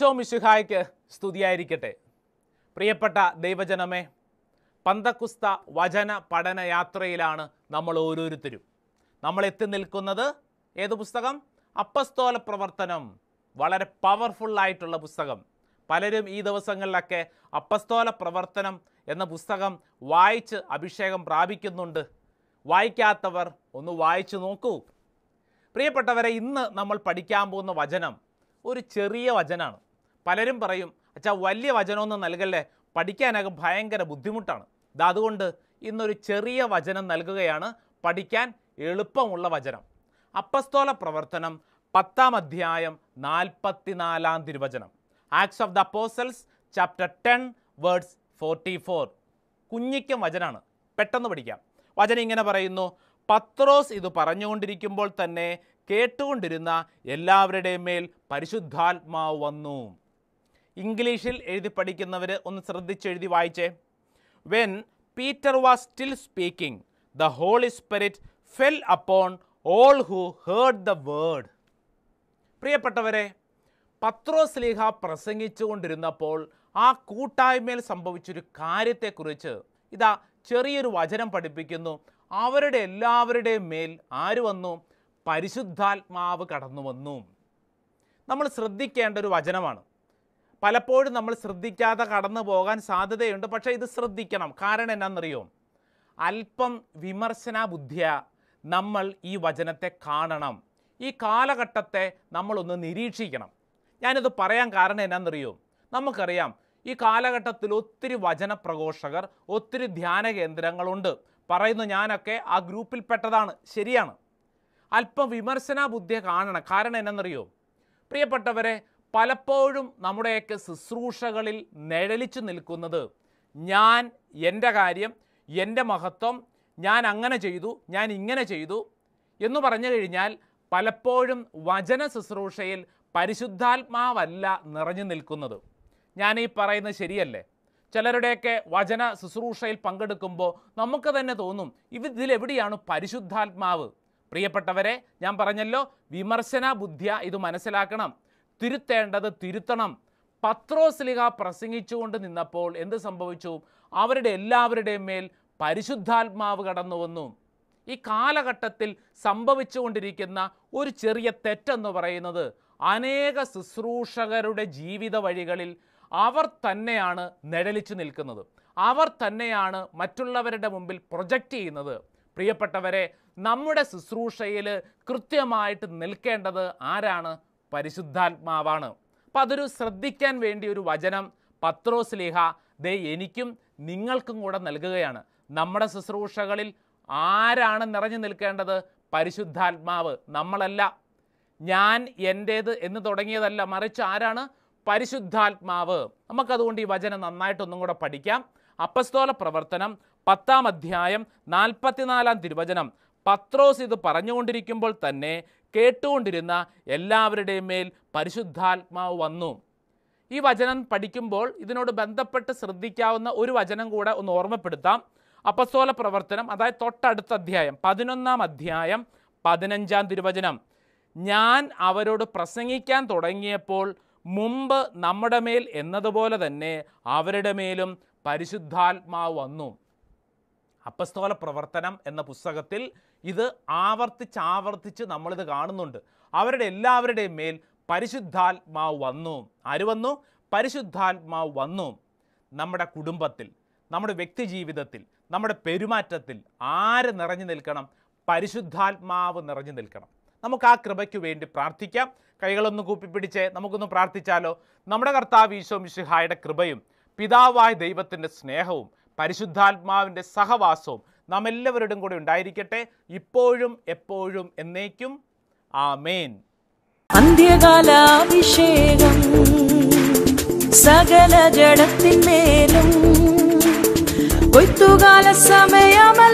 ഈശോ മിശുഹായ്ക്ക് സ്തുതിയായിരിക്കട്ടെ പ്രിയപ്പെട്ട ദൈവജനമേ പന്തക്കുസ്ത വചന പഠന യാത്രയിലാണ് നമ്മൾ ഓരോരുത്തരും നമ്മൾ എത്തി നിൽക്കുന്നത് ഏത് പുസ്തകം അപ്പസ്തോല പ്രവർത്തനം വളരെ പവർഫുൾ ആയിട്ടുള്ള പുസ്തകം പലരും ഈ ദിവസങ്ങളിലൊക്കെ അപ്പസ്തോല പ്രവർത്തനം എന്ന പുസ്തകം വായിച്ച് അഭിഷേകം പ്രാപിക്കുന്നുണ്ട് വായിക്കാത്തവർ ഒന്ന് വായിച്ചു നോക്കൂ പ്രിയപ്പെട്ടവരെ ഇന്ന് നമ്മൾ പഠിക്കാൻ പോകുന്ന വചനം ഒരു ചെറിയ വചനാണ് പലരും പറയും അച്ഛാ വലിയ വചനമൊന്നും നൽകല്ലേ പഠിക്കാനൊക്കെ ഭയങ്കര ബുദ്ധിമുട്ടാണ് ഇത് അതുകൊണ്ട് ഇന്നൊരു ചെറിയ വചനം നൽകുകയാണ് പഠിക്കാൻ എളുപ്പമുള്ള വചനം അപ്പസ്തോല പ്രവർത്തനം പത്താം അധ്യായം നാൽപ്പത്തിനാലാം തിരുവചനം acts of the apostles chapter ten words forty four കുഞ്ഞിക്കും വചനാണ് പെട്ടെന്ന് പഠിക്കാം വചനം ഇങ്ങനെ പറയുന്നു പത്രോസ് ഇത് പറഞ്ഞുകൊണ്ടിരിക്കുമ്പോൾ തന്നെ കേട്ടുകൊണ്ടിരുന്ന എല്ലാവരുടെയും മേൽ പരിശുദ്ധാത്മാവ് വന്നു ഇംഗ്ലീഷിൽ എഴുതി പഠിക്കുന്നവർ ഒന്ന് ശ്രദ്ധിച്ചെഴുതി വായിച്ചേ when Peter was still speaking the holy spirit fell upon all who heard the word പ്രിയപ്പെട്ടവരെ പത്രോസ് ലീഹ പ്രസംഗിച്ചുകൊണ്ടിരുന്നപ്പോൾ ആ കൂട്ടായ്മയിൽ സംഭവിച്ചൊരു കാര്യത്തെക്കുറിച്ച് ഇതാ ചെറിയൊരു വചനം പഠിപ്പിക്കുന്നു അവരുടെ എല്ലാവരുടെയും മേൽ ആര് വന്നു പരിശുദ്ധാത്മാവ് കടന്നു വന്നു നമ്മൾ ശ്രദ്ധിക്കേണ്ട ഒരു വചനമാണ് പലപ്പോഴും നമ്മൾ ശ്രദ്ധിക്കാതെ കടന്നു പോകാൻ സാധ്യതയുണ്ട് പക്ഷേ ഇത് ശ്രദ്ധിക്കണം കാരണം എന്നാണെന്നറിയോ അല്പം വിമർശന ബുദ്ധിയ നമ്മൾ ഈ വചനത്തെ കാണണം ഈ കാലഘട്ടത്തെ നമ്മളൊന്ന് നിരീക്ഷിക്കണം ഞാനിത് പറയാൻ കാരണം എന്നാണെന്നറിയോ നമുക്കറിയാം ഈ കാലഘട്ടത്തിൽ ഒത്തിരി വചന പ്രഘോഷകർ ഒത്തിരി ധ്യാന കേന്ദ്രങ്ങളുണ്ട് പറയുന്നു ഞാനൊക്കെ ആ ഗ്രൂപ്പിൽപ്പെട്ടതാണ് ശരിയാണ് അല്പം വിമർശന ബുദ്ധിയെ കാണണം കാരണം എന്നാണെന്നറിയോ പ്രിയപ്പെട്ടവരെ പലപ്പോഴും നമ്മുടെയൊക്കെ ശുശ്രൂഷകളിൽ നിഴലിച്ചു നിൽക്കുന്നത് ഞാൻ എൻ്റെ കാര്യം എൻ്റെ മഹത്വം ഞാൻ അങ്ങനെ ചെയ്തു ഞാൻ ഇങ്ങനെ ചെയ്തു എന്ന് പറഞ്ഞു കഴിഞ്ഞാൽ പലപ്പോഴും വചന ശുശ്രൂഷയിൽ പരിശുദ്ധാത്മാവല്ല നിറഞ്ഞു നിൽക്കുന്നത് ഞാൻ ഈ പറയുന്നത് ശരിയല്ലേ ചിലരുടെയൊക്കെ വചന ശുശ്രൂഷയിൽ പങ്കെടുക്കുമ്പോൾ നമുക്ക് തന്നെ തോന്നും ഇതിലെവിടെയാണ് പരിശുദ്ധാത്മാവ് പ്രിയപ്പെട്ടവരെ ഞാൻ പറഞ്ഞല്ലോ വിമർശന ബുദ്ധിയ ഇത് മനസ്സിലാക്കണം തിരുത്തേണ്ടത് തിരുത്തണം പത്രോസ്ലിഹ പ്രസംഗിച്ചുകൊണ്ട് നിന്നപ്പോൾ എന്ത് സംഭവിച്ചു അവരുടെ എല്ലാവരുടെയും മേൽ പരിശുദ്ധാത്മാവ് കടന്നു വന്നു ഈ കാലഘട്ടത്തിൽ സംഭവിച്ചുകൊണ്ടിരിക്കുന്ന ഒരു ചെറിയ തെറ്റെന്ന് പറയുന്നത് അനേക ശുശ്രൂഷകരുടെ ജീവിത വഴികളിൽ അവർ തന്നെയാണ് നിഴലിച്ചു നിൽക്കുന്നത് അവർ തന്നെയാണ് മറ്റുള്ളവരുടെ മുമ്പിൽ പ്രൊജക്റ്റ് ചെയ്യുന്നത് പ്രിയപ്പെട്ടവരെ നമ്മുടെ ശുശ്രൂഷയിൽ കൃത്യമായിട്ട് നിൽക്കേണ്ടത് ആരാണ് പരിശുദ്ധാത്മാവാണ് അപ്പം അതൊരു ശ്രദ്ധിക്കാൻ വേണ്ടി ഒരു വചനം പത്രോസ് ലേഹ ദേ എനിക്കും നിങ്ങൾക്കും കൂടെ നൽകുകയാണ് നമ്മുടെ ശുശ്രൂഷകളിൽ ആരാണ് നിറഞ്ഞു നിൽക്കേണ്ടത് പരിശുദ്ധാത്മാവ് നമ്മളല്ല ഞാൻ എൻ്റേത് എന്ന് തുടങ്ങിയതല്ല മറിച്ച് ആരാണ് പരിശുദ്ധാത്മാവ് നമുക്കതുകൊണ്ട് ഈ വചനം നന്നായിട്ടൊന്നും കൂടെ പഠിക്കാം അപ്പസ്തോല പ്രവർത്തനം പത്താം അധ്യായം നാൽപ്പത്തിനാലാം തിരുവചനം പത്രോസ് ഇത് പറഞ്ഞുകൊണ്ടിരിക്കുമ്പോൾ തന്നെ കേട്ടുകൊണ്ടിരുന്ന എല്ലാവരുടെയും മേൽ പരിശുദ്ധാത്മാവ് വന്നു ഈ വചനം പഠിക്കുമ്പോൾ ഇതിനോട് ബന്ധപ്പെട്ട് ശ്രദ്ധിക്കാവുന്ന ഒരു വചനം കൂടെ ഒന്ന് ഓർമ്മപ്പെടുത്താം അപ്പസ്തോല പ്രവർത്തനം അതായത് തൊട്ടടുത്ത അധ്യായം പതിനൊന്നാം അധ്യായം പതിനഞ്ചാം തിരുവചനം ഞാൻ അവരോട് പ്രസംഗിക്കാൻ തുടങ്ങിയപ്പോൾ മുമ്പ് നമ്മുടെ മേൽ എന്നതുപോലെ തന്നെ അവരുടെ മേലും പരിശുദ്ധാത്മാവ് വന്നു അപ്പസ്തോല പ്രവർത്തനം എന്ന പുസ്തകത്തിൽ ഇത് ആവർത്തിച്ച് ആവർത്തിച്ച് നമ്മളിത് കാണുന്നുണ്ട് അവരുടെ എല്ലാവരുടെയും മേൽ പരിശുദ്ധാത്മാവ് വന്നു ആര് വന്നു പരിശുദ്ധാത്മാവ് വന്നു നമ്മുടെ കുടുംബത്തിൽ നമ്മുടെ വ്യക്തി ജീവിതത്തിൽ നമ്മുടെ പെരുമാറ്റത്തിൽ ആര് നിറഞ്ഞു നിൽക്കണം പരിശുദ്ധാത്മാവ് നിറഞ്ഞു നിൽക്കണം നമുക്ക് ആ കൃപയ്ക്ക് വേണ്ടി പ്രാർത്ഥിക്കാം കൈകളൊന്ന് കൂപ്പിപ്പിടിച്ച് നമുക്കൊന്ന് പ്രാർത്ഥിച്ചാലോ നമ്മുടെ കർത്താവ് ഈശോ മിശിഹായുടെ കൃപയും പിതാവായ ദൈവത്തിൻ്റെ സ്നേഹവും പരിശുദ്ധാത്മാവിൻ്റെ സഹവാസവും നാം എല്ലാവരുടെയും കൂടെ ഉണ്ടായിരിക്കട്ടെ ഇപ്പോഴും എപ്പോഴും എന്നേക്കും ആമേൻ അന്ത്യകാലാഭിഷേകം സകല ജഡത്തിന്മേലും കൊയ്ത്തുകാല സമയമ